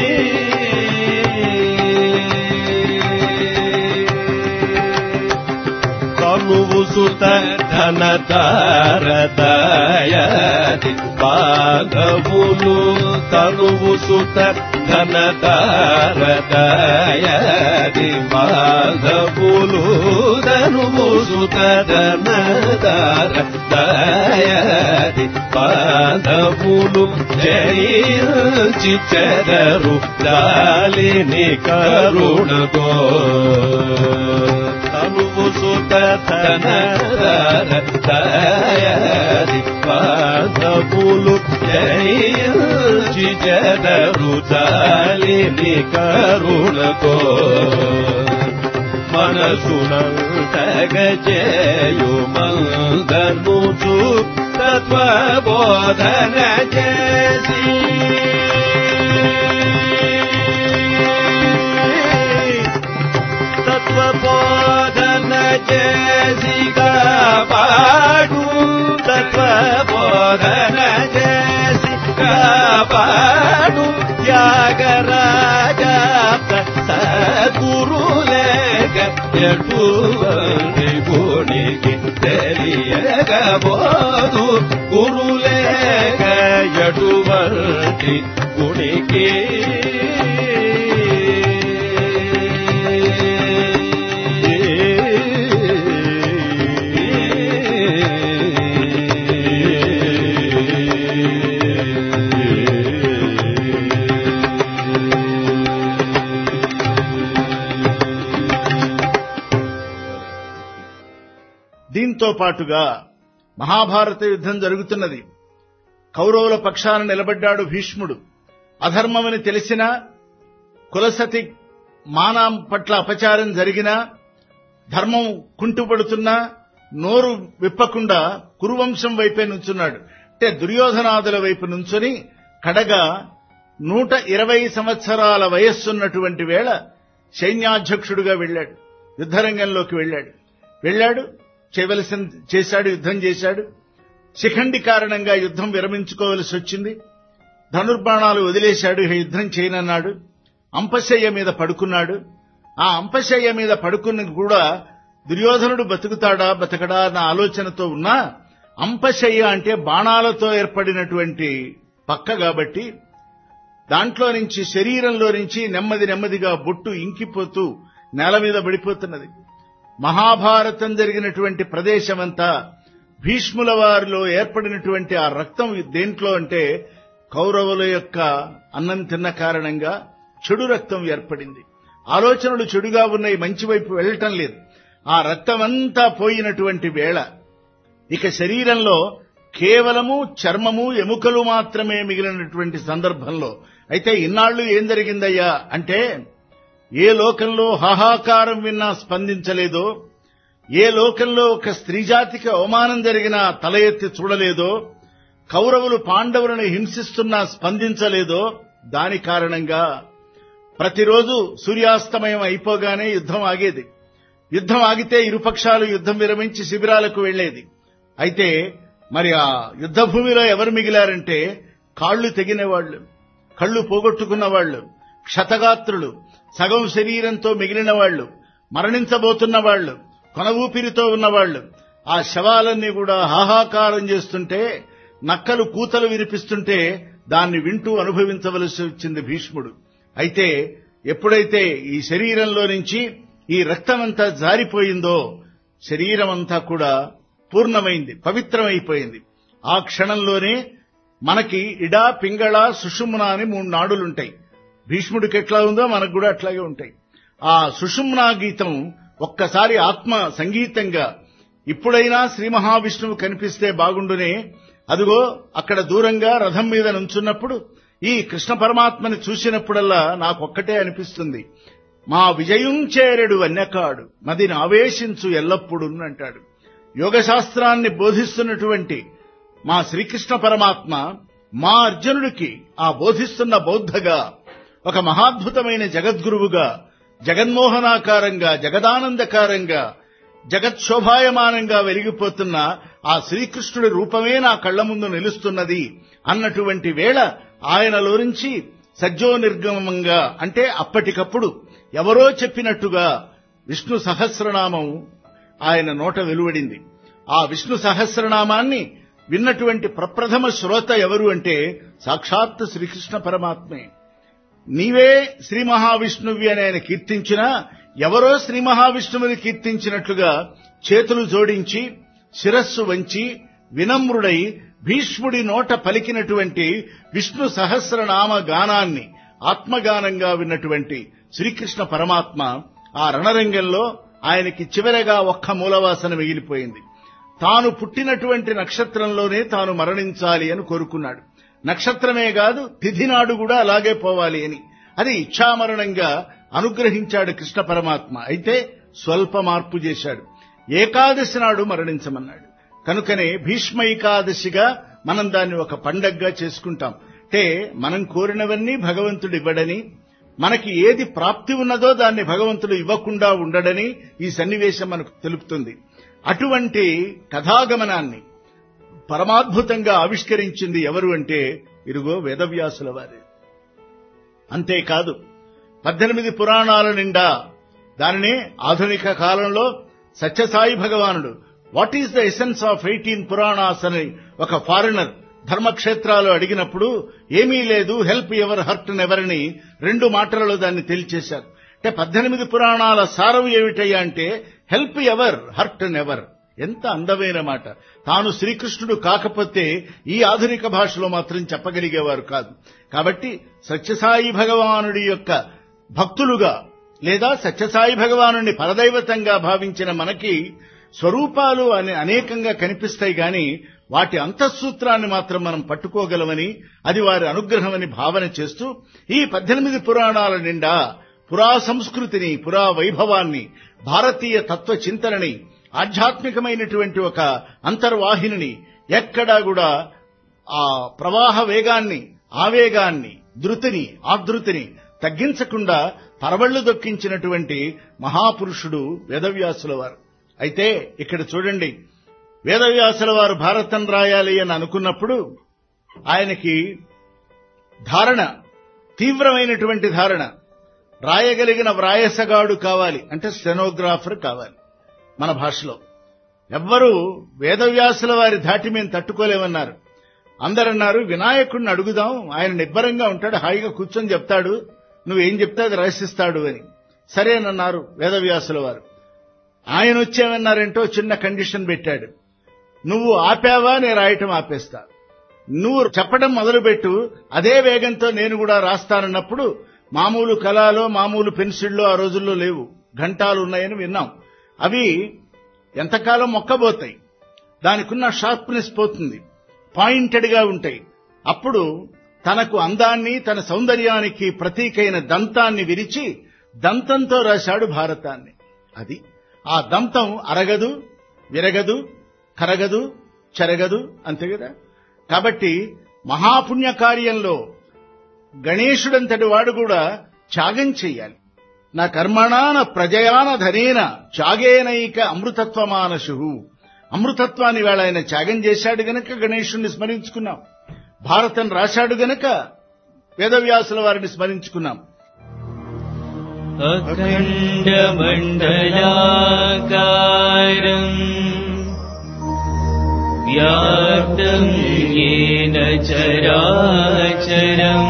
కనువు సుత ధనతారదయది భాగములు తనువు సుత ధనతారదయది భాగములు ధనువు సుత ధనతారదయది పాదములు జయించి చెదరు లాలిని కరుణగో తనువు సుత తనదయది పాదములు జయించి చెదరు లాలిని కరుణగో మనసునంతగజేయు మందనుచు తత్వబోధన చేసి తత్వబోధన చేసి కాపాడు తత్వబోధన చేసి కాపాడు త్యాగరాజ సద్గురులేక ఎటువంటి గుణికి తెలియగబోదు గురులేక ఎటువంటి గుణికి దీంతో పాటుగా మహాభారత యుద్ధం జరుగుతున్నది కౌరవుల పక్షాన నిలబడ్డాడు భీష్ముడు అధర్మమని తెలిసినా కులసతి మానం పట్ల అపచారం జరిగినా ధర్మం కుంటుపడుతున్నా నోరు విప్పకుండా కురువంశం వైపే నుంచున్నాడు అంటే దుర్యోధనాదుల వైపు నుంచుని కడగా నూట ఇరవై సంవత్సరాల వయస్సున్నటువంటి వేళ సైన్యాధ్యక్షుడుగా వెళ్ళాడు యుద్ధరంగంలోకి వెళ్ళాడు వెళ్ళాడు చేయవలసిన చేశాడు యుద్ధం చేశాడు శిఖండి కారణంగా యుద్ధం విరమించుకోవలసి వచ్చింది ధనుర్బాణాలు వదిలేశాడు ఇక యుద్ధం చేయనన్నాడు అంపశయ్య మీద పడుకున్నాడు ఆ అంపశయ్య మీద పడుకుని కూడా దుర్యోధనుడు బతుకుతాడా బతకడా అన్న ఆలోచనతో ఉన్నా అంపశయ్య అంటే బాణాలతో ఏర్పడినటువంటి పక్క కాబట్టి దాంట్లో నుంచి శరీరంలో నుంచి నెమ్మది నెమ్మదిగా బొట్టు ఇంకిపోతూ నేల మీద పడిపోతున్నది మహాభారతం జరిగినటువంటి ప్రదేశమంతా భీష్ముల వారిలో ఏర్పడినటువంటి ఆ రక్తం దేంట్లో అంటే కౌరవుల యొక్క అన్నం తిన్న కారణంగా చెడు రక్తం ఏర్పడింది ఆలోచనలు చెడుగా ఉన్నాయి మంచి వైపు వెళ్ళటం లేదు ఆ రక్తమంతా పోయినటువంటి వేళ ఇక శరీరంలో కేవలము చర్మము ఎముకలు మాత్రమే మిగిలినటువంటి సందర్భంలో అయితే ఇన్నాళ్లు ఏం జరిగిందయ్యా అంటే ఏ లోకంలో హాహాకారం విన్నా స్పందించలేదో ఏ లోకంలో ఒక స్త్రీజాతికి అవమానం జరిగినా తల ఎత్తి చూడలేదో కౌరవులు పాండవులను హింసిస్తున్నా స్పందించలేదో దాని కారణంగా ప్రతిరోజు సూర్యాస్తమయం అయిపోగానే యుద్ధం ఆగేది యుద్ధం ఆగితే ఇరుపక్షాలు యుద్ధం విరమించి శిబిరాలకు వెళ్లేది అయితే మరి ఆ యుద్ధ భూమిలో ఎవరు మిగిలారంటే కాళ్లు తెగిన వాళ్ళు కళ్ళు పోగొట్టుకున్న వాళ్ళు క్షతగాత్రులు సగం శరీరంతో మిగిలిన వాళ్ళు మరణించబోతున్న వాళ్ళు కొన ఊపిరితో ఉన్నవాళ్లు ఆ శవాలన్నీ కూడా హాహాకారం చేస్తుంటే నక్కలు కూతలు వినిపిస్తుంటే దాన్ని వింటూ అనుభవించవలసి వచ్చింది భీష్ముడు అయితే ఎప్పుడైతే ఈ శరీరంలో నుంచి ఈ రక్తమంతా జారిపోయిందో శరీరం అంతా కూడా పూర్ణమైంది పవిత్రమైపోయింది ఆ క్షణంలోనే మనకి ఇడా పింగళ సుషుమ్న అని మూడు నాడులుంటాయి భీష్ముడికి ఎట్లా ఉందో మనకు కూడా అట్లాగే ఉంటాయి ఆ సుషుమ్నా గీతం ఒక్కసారి ఆత్మ సంగీతంగా ఇప్పుడైనా శ్రీ మహావిష్ణువు కనిపిస్తే బాగుండునే అదిగో అక్కడ దూరంగా రథం మీద నుంచున్నప్పుడు ఈ కృష్ణ పరమాత్మని చూసినప్పుడల్లా నాకొక్కటే అనిపిస్తుంది మా విజయం చేరెడు వన్యకాడు మదిని ఆవేశించు ఎల్లప్పుడూ అంటాడు యోగ శాస్త్రాన్ని బోధిస్తున్నటువంటి మా శ్రీకృష్ణ పరమాత్మ మా అర్జునుడికి ఆ బోధిస్తున్న బౌద్ధగా ఒక మహాద్భుతమైన జగద్గురువుగా జగన్మోహనాకారంగా జగదానందకారంగా జగత్శోభాయమానంగా వెలిగిపోతున్న ఆ శ్రీకృష్ణుడి రూపమే నా కళ్ల ముందు నిలుస్తున్నది అన్నటువంటి వేళ ఆయనలో నుంచి సజ్జో నిర్గమంగా అంటే అప్పటికప్పుడు ఎవరో చెప్పినట్టుగా విష్ణు సహస్రనామం ఆయన నోట వెలువడింది ఆ విష్ణు సహస్రనామాన్ని విన్నటువంటి ప్రప్రథమ శ్రోత ఎవరు అంటే సాక్షాత్ శ్రీకృష్ణ పరమాత్మే నీవే శ్రీ మహావిష్ణువి అని ఆయన కీర్తించినా ఎవరో శ్రీ మహావిష్ణువుని కీర్తించినట్లుగా చేతులు జోడించి శిరస్సు వంచి వినమ్రుడై భీష్ముడి నోట పలికినటువంటి విష్ణు సహస్రనామ గానాన్ని ఆత్మగానంగా విన్నటువంటి శ్రీకృష్ణ పరమాత్మ ఆ రణరంగంలో ఆయనకి చివరగా ఒక్క మూలవాసన మిగిలిపోయింది తాను పుట్టినటువంటి నక్షత్రంలోనే తాను మరణించాలి అని కోరుకున్నాడు నక్షత్రమే కాదు తిథి నాడు కూడా అలాగే పోవాలి అని అది ఇచ్ఛామరణంగా అనుగ్రహించాడు కృష్ణ పరమాత్మ అయితే స్వల్ప మార్పు చేశాడు ఏకాదశి నాడు మరణించమన్నాడు కనుకనే భీష్మ ఏకాదశిగా మనం దాన్ని ఒక పండగగా చేసుకుంటాం అంటే మనం కోరినవన్నీ భగవంతుడు ఇవ్వడని మనకి ఏది ప్రాప్తి ఉన్నదో దాన్ని భగవంతుడు ఇవ్వకుండా ఉండడని ఈ సన్నివేశం మనకు తెలుపుతుంది అటువంటి కథాగమనాన్ని పరమాద్భుతంగా ఆవిష్కరించింది ఎవరు అంటే ఇరుగో వేదవ్యాసుల వారే అంతేకాదు పద్దెనిమిది పురాణాల నిండా దానినే ఆధునిక కాలంలో సత్యసాయి భగవానుడు what is the essence of eighteen Puranas అని ఒక ఫారినర్ ధర్మక్షేత్రాలు అడిగినప్పుడు ఏమీ లేదు హెల్ప్ ఎవర్ హర్ట్ నెవర్ అని రెండు మాటలలో దాన్ని తెలియచేశారు అంటే పద్దెనిమిది పురాణాల సారం ఏమిటయ్యా అంటే హెల్ప్ ఎవర్ హర్ట్ నెవర్ ఎంత అందమైన మాట తాను శ్రీకృష్ణుడు కాకపోతే ఈ ఆధునిక భాషలో మాత్రం చెప్పగలిగేవారు కాదు కాబట్టి సత్యసాయి భగవానుడి యొక్క భక్తులుగా లేదా సత్యసాయి భగవానుని పరదైవతంగా భావించిన మనకి స్వరూపాలు అని అనేకంగా కనిపిస్తాయి గాని వాటి అంతఃసూత్రాన్ని మాత్రం మనం పట్టుకోగలమని అది వారి అనుగ్రహమని భావన చేస్తూ ఈ పద్దెనిమిది పురాణాల నిండా పురా సంస్కృతిని పురా వైభవాన్ని భారతీయ తత్వ చింతనని ఆధ్యాత్మికమైనటువంటి ఒక అంతర్వాహిని ఎక్కడా కూడా ఆ ప్రవాహ వేగాన్ని ఆవేగాన్ని ధృతిని ఆధృతిని తగ్గించకుండా పరవళ్లు దొక్కించినటువంటి మహాపురుషుడు వేదవ్యాసుల వారు అయితే ఇక్కడ చూడండి వేదవ్యాసుల వారు భారతం రాయాలి అని అనుకున్నప్పుడు ఆయనకి ధారణ తీవ్రమైనటువంటి ధారణ రాయగలిగిన వ్రాయసగాడు కావాలి అంటే స్టెనోగ్రాఫర్ కావాలి మన భాషలో ఎవ్వరూ వేదవ్యాసుల వారి ధాటి మేము తట్టుకోలేమన్నారు అందరన్నారు వినాయకుడిని అడుగుదాం ఆయన నిబ్బరంగా ఉంటాడు హాయిగా కూర్చొని చెప్తాడు నువ్వేం చెప్తే అది రహస్యిస్తాడు అని సరేనన్నారు వేదవ్యాసుల వారు ఆయన వచ్చేమన్నారంటో చిన్న కండిషన్ పెట్టాడు నువ్వు ఆపావా నేను రాయటం ఆపేస్తా నువ్వు చెప్పడం మొదలుపెట్టు అదే వేగంతో నేను కూడా రాస్తానన్నప్పుడు మామూలు కళలో మామూలు పెన్సిళ్ళు ఆ రోజుల్లో లేవు ఘంటాలు ఉన్నాయని విన్నాం అవి ఎంతకాలం మొక్కబోతాయి దానికున్న షార్ప్నెస్ పోతుంది పాయింటెడ్ గా ఉంటాయి అప్పుడు తనకు అందాన్ని తన సౌందర్యానికి ప్రతీకైన దంతాన్ని విరిచి దంతంతో రాశాడు భారతాన్ని అది ఆ దంతం అరగదు విరగదు కరగదు చెరగదు అంతే కదా కాబట్టి మహాపుణ్య కార్యంలో గణేశుడంతటి వాడు కూడా త్యాగం చెయ్యాలి నా కర్మణాన ప్రజయాన ధనేన త్యాగేనైక అమృతత్వమానశు అమృతత్వాన్ని వేళ ఆయన త్యాగం చేశాడు గనక గణేశుణ్ణి స్మరించుకున్నాం భారతం రాశాడు గనక వేదవ్యాసుల వారిని స్మరించుకున్నాం अखण्डमण्डलाकारम् व्याप्तं येन चराचरम्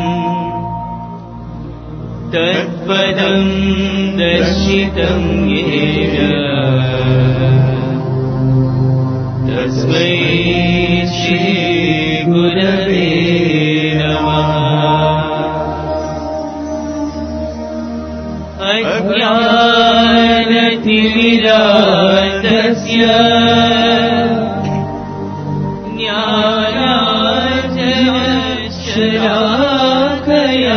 तत्पदं दर्शितं येन तस्मै श्रीगुरवे नमः अज्ञानतिमिरातस्य ज्ञानाजनशलाकया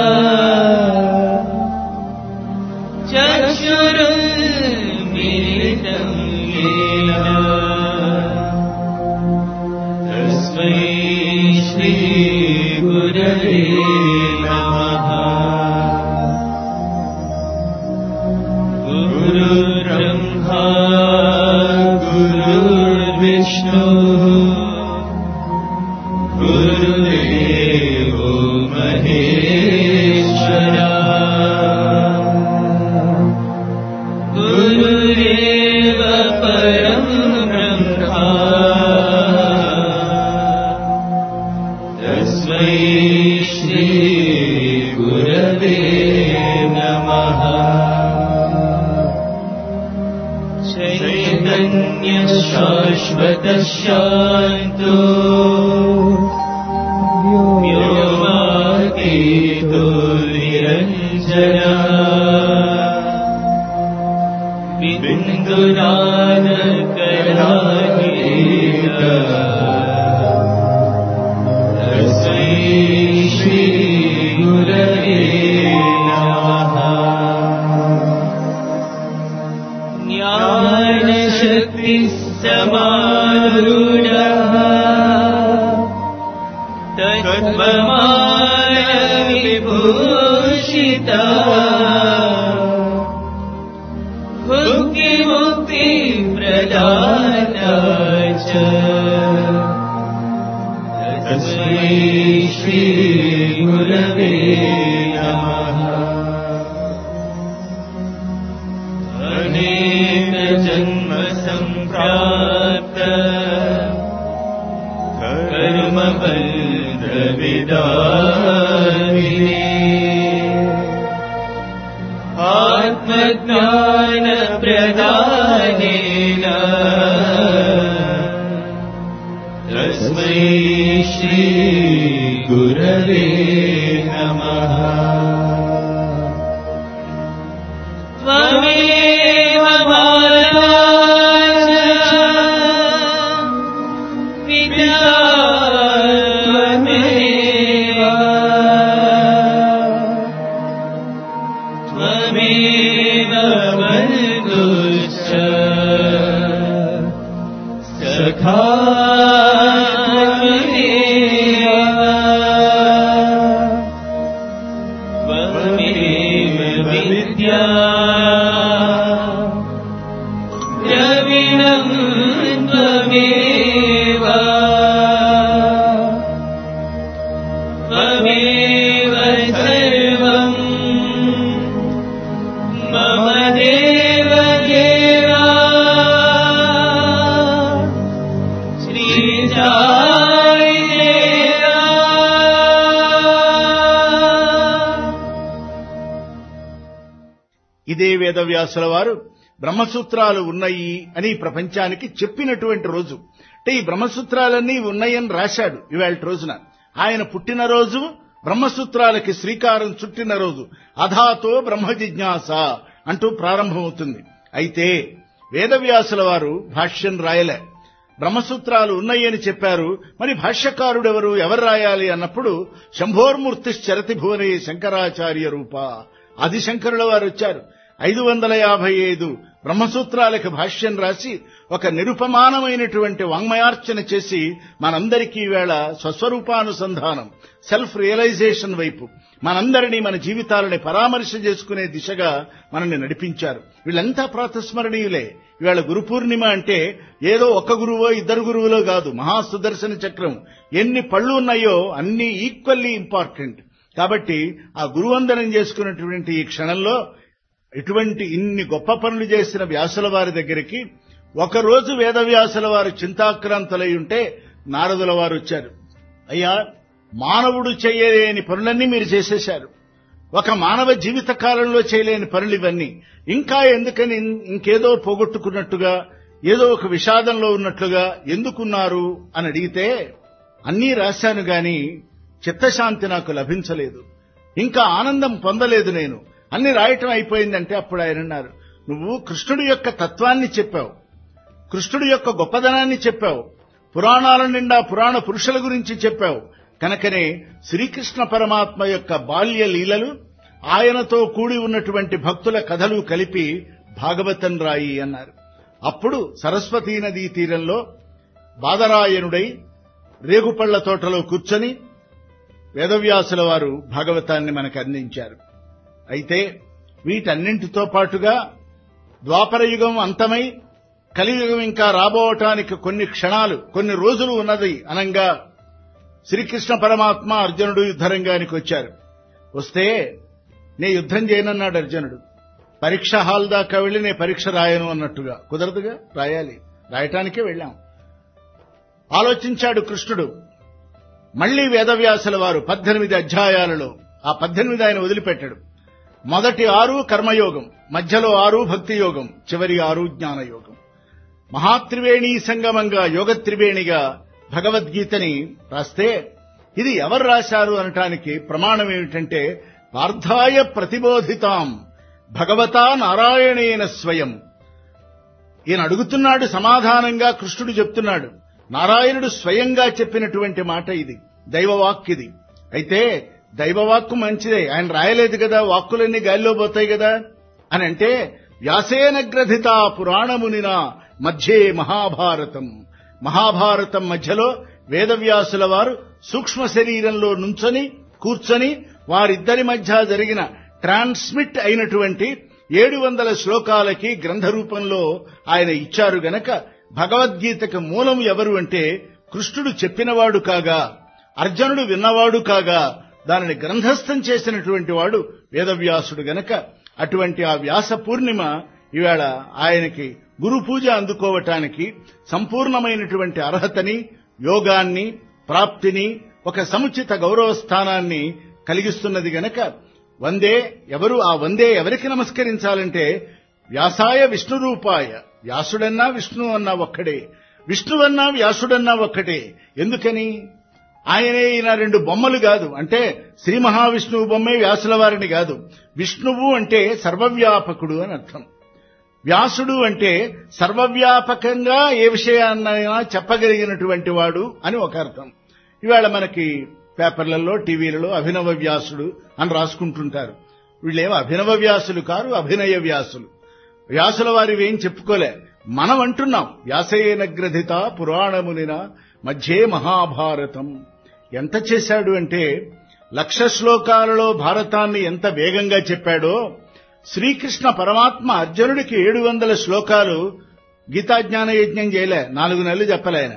चक्षुरुन्मिलितं येन तस्मै श्रीगुरवे नमः गुरुर्ब्रह्मा गुरुर्विष्णु गुरुदेवो महेश्वरा गुरुरेव परं ब्रह्मा तस्मै श्रीगुरवे नमः चैतन्यशाश्वतशान्तो व्योमातीतो निरञ्जना बिन्दुनादकरागीत तस्मै श्रीगुरवे नमः ज्ञानशक्तिः समारूढः तत्त्वमानविभूषिता भुक्तिमुक्तिप्रदाता च तस्मै श्रीगुरवे नमः अनेक जन्म सम्प्राप्त कर्मबन्धविदारिणे आत्मज्ञानप्रदानेन तस्मै श्रीगुरवे नमः त्वमेव माता च पिता त्वमेव त्वमेव बन्धुश्च सखा त्वमेव त्वमेव विद्या द्रविणं त्वमेव त्वमेव सर्वम् मम देव देवा श्रीसाई देवा ఇదే వేదవ్యాసుల వారు బ్రహ్మసూత్రాలు ఉన్నాయి అని ప్రపంచానికి చెప్పినటువంటి రోజు అంటే ఈ బ్రహ్మసూత్రాలన్నీ ఉన్నాయని రాశాడు ఇవాళ రోజున ఆయన పుట్టినరోజు బ్రహ్మసూత్రాలకి శ్రీకారం చుట్టిన రోజు అధాతో బ్రహ్మ జిజ్ఞాస అంటూ ప్రారంభమవుతుంది అయితే వేదవ్యాసుల వారు భాష్యం రాయలే బ్రహ్మసూత్రాలు ఉన్నాయని చెప్పారు మరి భాష్యకారుడెవరు ఎవరు రాయాలి అన్నప్పుడు శంభోర్మూర్తి చరతి భువనే శంకరాచార్య రూప ఆది శంకరుల వారు వచ్చారు ఐదు వందల యాభై ఐదు బ్రహ్మసూత్రాలకు భాష్యం రాసి ఒక నిరుపమానమైనటువంటి వాంగ్మయార్చన చేసి మనందరికీ ఈవేళ స్వస్వరూపానుసంధానం సెల్ఫ్ రియలైజేషన్ వైపు మనందరినీ మన జీవితాలని పరామర్శ చేసుకునే దిశగా మనల్ని నడిపించారు వీళ్ళంతా ప్రాతస్మరణీయులే ఇవాళ గురు పూర్ణిమ అంటే ఏదో ఒక్క గురువో ఇద్దరు గురువులో కాదు మహా సుదర్శన చక్రం ఎన్ని పళ్ళు ఉన్నాయో అన్ని ఈక్వల్లీ ఇంపార్టెంట్ కాబట్టి ఆ గురువందనం చేసుకున్నటువంటి ఈ క్షణంలో ఇటువంటి ఇన్ని గొప్ప పనులు చేసిన వ్యాసుల వారి దగ్గరికి ఒకరోజు వేదవ్యాసుల వారు చింతాక్రాంతులై ఉంటే నారదుల వారు వచ్చారు అయ్యా మానవుడు చేయలేని పనులన్నీ మీరు చేసేశారు ఒక మానవ జీవిత కాలంలో చేయలేని పనులు ఇవన్నీ ఇంకా ఎందుకని ఇంకేదో పోగొట్టుకున్నట్టుగా ఏదో ఒక విషాదంలో ఉన్నట్లుగా ఎందుకున్నారు అని అడిగితే అన్నీ రాశాను గాని చిత్తశాంతి నాకు లభించలేదు ఇంకా ఆనందం పొందలేదు నేను అన్ని రాయటం అయిపోయిందంటే అప్పుడు ఆయన అన్నారు నువ్వు కృష్ణుడి యొక్క తత్వాన్ని చెప్పావు కృష్ణుడి యొక్క గొప్పదనాన్ని చెప్పావు పురాణాల నిండా పురాణ పురుషుల గురించి చెప్పావు కనుకనే శ్రీకృష్ణ పరమాత్మ యొక్క బాల్య లీలలు ఆయనతో కూడి ఉన్నటువంటి భక్తుల కథలు కలిపి భాగవతం రాయి అన్నారు అప్పుడు సరస్వతీ నదీ తీరంలో బాదరాయణుడై రేగుపళ్ల తోటలో కూర్చొని వేదవ్యాసుల వారు భాగవతాన్ని మనకు అందించారు అయితే వీటన్నింటితో పాటుగా ద్వాపరయుగం అంతమై కలియుగం ఇంకా రాబోవటానికి కొన్ని క్షణాలు కొన్ని రోజులు ఉన్నది అనంగా శ్రీకృష్ణ పరమాత్మ అర్జునుడు యుద్ధరంగానికి వచ్చారు వస్తే నే యుద్ధం చేయనన్నాడు అర్జునుడు పరీక్ష హాల్ దాకా వెళ్లి నే పరీక్ష రాయను అన్నట్టుగా కుదరదుగా రాయాలి రాయటానికే వెళ్ళాం ఆలోచించాడు కృష్ణుడు మళ్లీ వేదవ్యాసుల వారు పద్దెనిమిది అధ్యాయాలలో ఆ పద్దెనిమిది ఆయన వదిలిపెట్టాడు మొదటి ఆరు కర్మయోగం మధ్యలో ఆరు భక్తి యోగం చివరి ఆరు జ్ఞానయోగం మహాత్రివేణి సంగమంగా యోగ త్రివేణిగా భగవద్గీతని రాస్తే ఇది ఎవరు రాశారు అనటానికి ప్రమాణం ఏమిటంటే పార్థాయ ప్రతిబోధితాం భగవతా నారాయణేన స్వయం ఈయన అడుగుతున్నాడు సమాధానంగా కృష్ణుడు చెప్తున్నాడు నారాయణుడు స్వయంగా చెప్పినటువంటి మాట ఇది దైవవాక్ ఇది అయితే దైవవాక్కు మంచిదే ఆయన రాయలేదు కదా వాక్కులన్నీ గాలిలో పోతాయి కదా అని అంటే వ్యాసేన గ్రథిత పురాణమునిన మధ్యే మహాభారతం మహాభారతం మధ్యలో వేదవ్యాసుల వారు సూక్ష్మ శరీరంలో నుంచొని కూర్చొని వారిద్దరి మధ్య జరిగిన ట్రాన్స్మిట్ అయినటువంటి ఏడు వందల శ్లోకాలకి గ్రంథ రూపంలో ఆయన ఇచ్చారు గనక భగవద్గీతకు మూలం ఎవరు అంటే కృష్ణుడు చెప్పినవాడు కాగా అర్జునుడు విన్నవాడు కాగా దానిని గ్రంథస్థం చేసినటువంటి వాడు వేదవ్యాసుడు గనక అటువంటి ఆ వ్యాస పూర్ణిమ ఇవాళ ఆయనకి గురు పూజ అందుకోవటానికి సంపూర్ణమైనటువంటి అర్హతని యోగాన్ని ప్రాప్తిని ఒక సముచిత గౌరవ స్థానాన్ని కలిగిస్తున్నది గనక వందే ఎవరు ఆ వందే ఎవరికి నమస్కరించాలంటే వ్యాసాయ విష్ణు రూపాయ వ్యాసుడన్నా విష్ణు అన్నా ఒక్కడే విష్ణువన్నా వ్యాసుడన్నా ఒక్కటే ఎందుకని ఆయనే ఈయన రెండు బొమ్మలు కాదు అంటే శ్రీ మహావిష్ణువు బొమ్మే వ్యాసుల వారిని కాదు విష్ణువు అంటే సర్వవ్యాపకుడు అని అర్థం వ్యాసుడు అంటే సర్వవ్యాపకంగా ఏ విషయాన్నైనా చెప్పగలిగినటువంటి వాడు అని ఒక అర్థం ఇవాళ మనకి పేపర్లలో టీవీలలో అభినవ వ్యాసుడు అని రాసుకుంటుంటారు వీళ్ళేమో అభినవ వ్యాసులు కారు అభినయ వ్యాసులు వ్యాసుల వారి ఏం చెప్పుకోలే మనం అంటున్నాం వ్యాసయేన గ్రథిత పురాణమునిన మధ్యే మహాభారతం ఎంత చేశాడు అంటే లక్ష శ్లోకాలలో భారతాన్ని ఎంత వేగంగా చెప్పాడో శ్రీకృష్ణ పరమాత్మ అర్జునుడికి ఏడు వందల శ్లోకాలు గీతాజ్ఞాన యజ్ఞం చేయలే నాలుగు నెలలు చెప్పలే ఆయన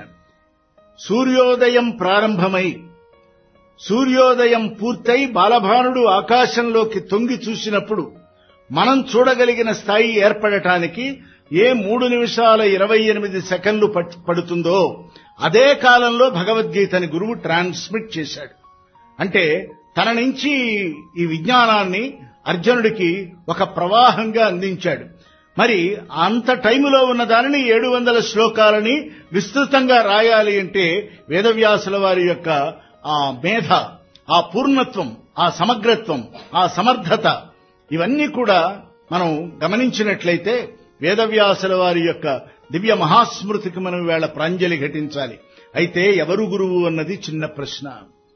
సూర్యోదయం ప్రారంభమై సూర్యోదయం పూర్తయి బాలభానుడు ఆకాశంలోకి తొంగి చూసినప్పుడు మనం చూడగలిగిన స్థాయి ఏర్పడటానికి ఏ మూడు నిమిషాల ఇరవై ఎనిమిది సెకండ్లు పట్- పడుతుందో అదే కాలంలో భగవద్గీతని గురువు ట్రాన్స్మిట్ చేశాడు అంటే తన నుంచి ఈ విజ్ఞానాన్ని అర్జునుడికి ఒక ప్రవాహంగా అందించాడు మరి అంత టైములో ఉన్న దానిని ఏడు వందల శ్లోకాలని విస్తృతంగా రాయాలి అంటే వేదవ్యాసుల వారి యొక్క ఆ మేధ ఆ పూర్ణత్వం ఆ సమగ్రత్వం ఆ సమర్థత ఇవన్నీ కూడా మనం గమనించినట్లయితే వేదవ్యాసుల వారి యొక్క దివ్య మహాస్మృతికి మనం వేళ ప్రాంజలి ఘటించాలి అయితే ఎవరు గురువు అన్నది చిన్న ప్రశ్న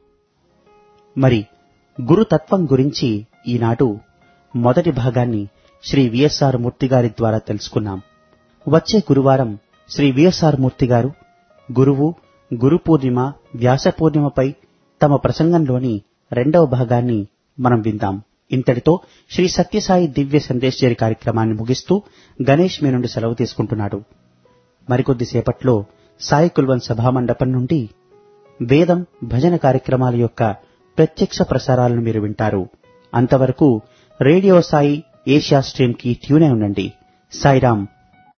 మరి గురుతత్వం గురించి ఈనాడు మొదటి భాగాన్ని శ్రీ విఎస్ఆర్ మూర్తి గారి ద్వారా తెలుసుకున్నాం వచ్చే గురువారం శ్రీ విఎస్ఆర్ మూర్తి గారు గురువు గురు పూర్ణిమ వ్యాస పూర్ణిమపై తమ ప్రసంగంలోని రెండవ భాగాన్ని మనం విందాం ఇంతటితో శ్రీ సత్యసాయి దివ్య సందేశ్వరి కార్యక్రమాన్ని ముగిస్తూ గణేష్ మీ నుండి సెలవు తీసుకుంటున్నాడు మరికొద్ది సేపట్లో సాయి కుల్వన్ సభామండపం నుండి వేదం భజన కార్యక్రమాల యొక్క ప్రత్యక్ష ప్రసారాలను మీరు వింటారు అంతవరకు రేడియో సాయి ఏషియా స్ట్రీమ్ కి ట్యూన్ అయి ఉండండి సాయిరాం